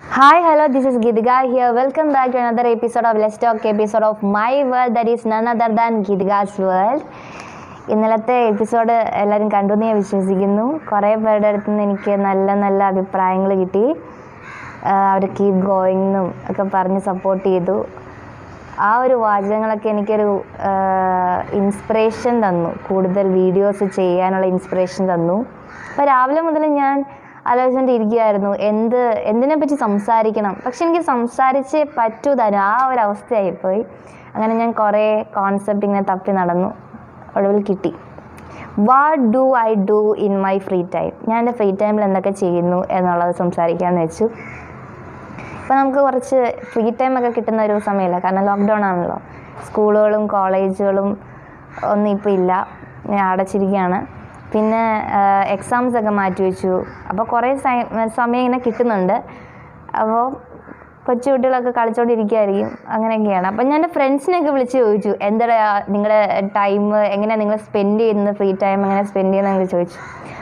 Hi, hello, this is Gidga here. Welcome back to another episode of Let's Talk episode of My World that is none other than Gidga's World. ഇന്നലത്തെ episode എല്ലാവരും കണ്ടു എന്ന് ഞാൻ വിശ്വസിക്കുന്നു കുറേ പേരുടെ അടുത്ത് നിന്ന് എനിക്ക് നല്ല നല്ല അഭിപ്രായങ്ങൾ കിട്ടി അവർ കീപ് ഗോയിങ് എന്നും ഒക്കെ പറഞ്ഞ് സപ്പോർട്ട് ചെയ്തു ആ ഒരു വാചകങ്ങളൊക്കെ എനിക്കൊരു ഇൻസ്പിറേഷൻ തന്നു കൂടുതൽ വീഡിയോസ് ചെയ്യാനുള്ള ഇൻസ്പിറേഷൻ തന്നു അപ്പോൾ രാവിലെ മുതൽ ഞാൻ ആലോചിച്ചുകൊണ്ടിരിക്കുകയായിരുന്നു എന്ത് എന്തിനെ പറ്റി സംസാരിക്കണം പക്ഷെ എനിക്ക് സംസാരിച്ചേ പറ്റൂ തരും ആ ഒരു അവസ്ഥയായിപ്പോയി അങ്ങനെ ഞാൻ കുറേ കോൺസെപ്റ്റ് ഇങ്ങനെ തപ്പി നടന്നു ഒടുവിൽ കിട്ടി what do I do in my free time ഞാൻ എൻ്റെ ഫ്രീ ടൈമിൽ എന്തൊക്കെ ചെയ്യുന്നു എന്നുള്ളത് സംസാരിക്കാമെന്ന് വെച്ചു ഇപ്പം നമുക്ക് കുറച്ച് ഫ്രീ ടൈം ഒക്കെ കിട്ടുന്ന ഒരു സമയമല്ല കാരണം ലോക്ക്ഡൗൺ ആണല്ലോ സ്കൂളുകളും കോളേജുകളും ഒന്നും ഇപ്പോൾ ഇല്ല ഞാൻ അടച്ചിരിക്കുകയാണ് പിന്നെ എക്സാംസ് ഒക്കെ മാറ്റി വെച്ചു അപ്പോൾ കുറേ സൈ- സമയം ഇങ്ങനെ കിട്ടുന്നുണ്ട് അപ്പോൾ കൊച്ചു കുട്ടികളൊക്കെ കളിച്ചോണ്ടിരിക്കുകയായിരിക്കും അങ്ങനെയൊക്കെയാണ് അപ്പം ഞാൻ എൻ്റെ ഫ്രണ്ട്സിനെയൊക്കെ വിളിച്ച് ചോദിച്ചു എന്താ നിങ്ങളുടെ ടൈം എങ്ങനെയാണ് നിങ്ങൾ സ്പെൻഡ് ചെയ്യുന്നത് ഫ്രീ ടൈം എങ്ങനെ സ്പെൻഡ് ചെയ്യുന്നതെന്ന് ചോദിച്ചു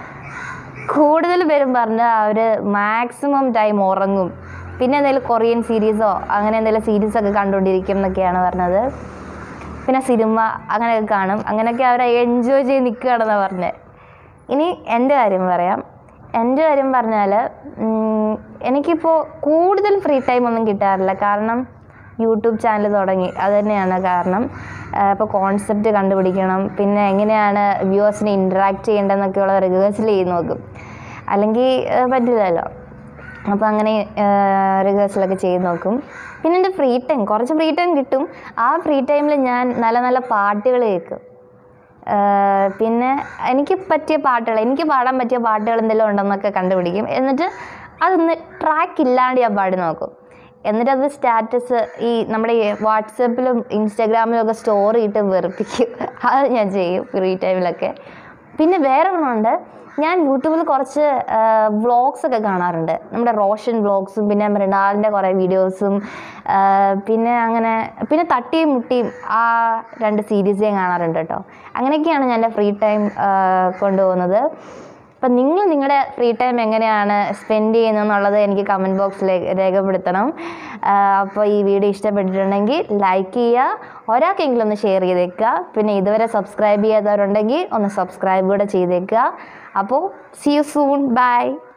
കൂടുതൽ പേരും പറഞ്ഞ അവർ മാക്സിമം ടൈം ഉറങ്ങും പിന്നെ എന്തെങ്കിലും കൊറിയൻ സീരീസോ അങ്ങനെ എന്തെങ്കിലും സീരീസ് ഒക്കെ കണ്ടുകൊണ്ടിരിക്കും എന്നൊക്കെയാണ് പറഞ്ഞത് പിന്നെ സിനിമ അങ്ങനെയൊക്കെ കാണും അങ്ങനെയൊക്കെ അവരെ എൻജോയ് ചെയ്ത് നിൽക്കുകയാണെന്നാണ് പറഞ്ഞത് ഇനി എൻ്റെ കാര്യം പറയാം എൻ്റെ കാര്യം പറഞ്ഞാൽ ഉം, എനിക്കിപ്പോൾ കൂടുതൽ ഫ്രീ ടൈം ഒന്നും കിട്ടാറില്ല കാരണം യൂട്യൂബ് ചാനൽ തുടങ്ങി അത് തന്നെയാണ് കാരണം ഇപ്പോൾ കോൺസെപ്റ്റ് കണ്ടുപിടിക്കണം പിന്നെ എങ്ങനെയാണ് വ്യൂവേഴ്സിനെ ഇൻറ്ററാക്ട് ചെയ്യേണ്ടതെന്നൊക്കെയുള്ള റിഹേഴ്സൽ ചെയ്ത് നോക്കും അല്ലെങ്കിൽ ഏഹ്, പറ്റില്ലല്ലോ അപ്പോൾ അങ്ങനെ റിഹേഴ്സലൊക്കെ ചെയ്ത് നോക്കും പിന്നെ എൻ്റെ ഫ്രീ ടൈം കുറച്ച് ഫ്രീ ടൈം കിട്ടും ആ ഫ്രീ ടൈമിൽ ഞാൻ നല്ല നല്ല പാട്ടുകൾ കേൾക്കും ആഹ് പിന്നെ എനിക്ക് പറ്റിയ പാട്ടുകൾ എനിക്ക് പാടാൻ പറ്റിയ പാട്ടുകൾ എന്തെങ്കിലും ഉണ്ടെന്നൊക്കെ കണ്ടുപിടിക്കും എന്നിട്ട് അതൊന്ന് ട്രാക്ക് ഇല്ലാണ്ട് ഞാൻ പാടി നോക്കും എന്നിട്ട് അത് സ്റ്റാറ്റസ് ഈ നമ്മുടെ ഈ വാട്സപ്പിലും ഇൻസ്റ്റാഗ്രാമിലും ഒക്കെ സ്റ്റോറി ഇട്ട് വെറുപ്പിക്കും അത് ഞാൻ ചെയ്യും ഫ്രീ ടൈമിലൊക്കെ പിന്നെ വേറെ ഒരെണ്ണമുണ്ട് ഞാൻ യൂട്യൂബിൽ കുറച്ച് വ്ളോഗ്സ് ഒക്കെ കാണാറുണ്ട് നമ്മുടെ റോഷൻ വ്ളോഗ്സും പിന്നെ മൃണാളിൻ്റെ കുറേ വീഡിയോസും പിന്നെ അങ്ങനെ പിന്നെ തട്ടിയും മുട്ടിയും ആ രണ്ട് സീരീസ് ഞാൻ കാണാറുണ്ട് കേട്ടോ അങ്ങനെയൊക്കെയാണ് ഞാൻ എൻ്റെ ഫ്രീ ടൈം കൊണ്ടുപോകുന്നത് അപ്പം നിങ്ങൾ നിങ്ങളുടെ ഫ്രീ ടൈം എങ്ങനെയാണ് സ്പെൻഡ് ചെയ്യുന്നതെന്നുള്ളത് എനിക്ക് കമൻറ്റ് ബോക്സിൽ രേഖപ്പെടുത്തണം അപ്പോൾ ഈ വീഡിയോ ഇഷ്ടപ്പെട്ടിട്ടുണ്ടെങ്കിൽ ലൈക്ക് ചെയ്യുക ഒരാൾക്കെങ്കിലും ഒന്ന് ഷെയർ ചെയ്തേക്കുക പിന്നെ ഇതുവരെ സബ്സ്ക്രൈബ് ചെയ്യാത്തവരുണ്ടെങ്കിൽ ഒന്ന് സബ്സ്ക്രൈബ് കൂടെ ചെയ്തേക്കുക അപ്പോൾ സി യു സൂൺ ബൈ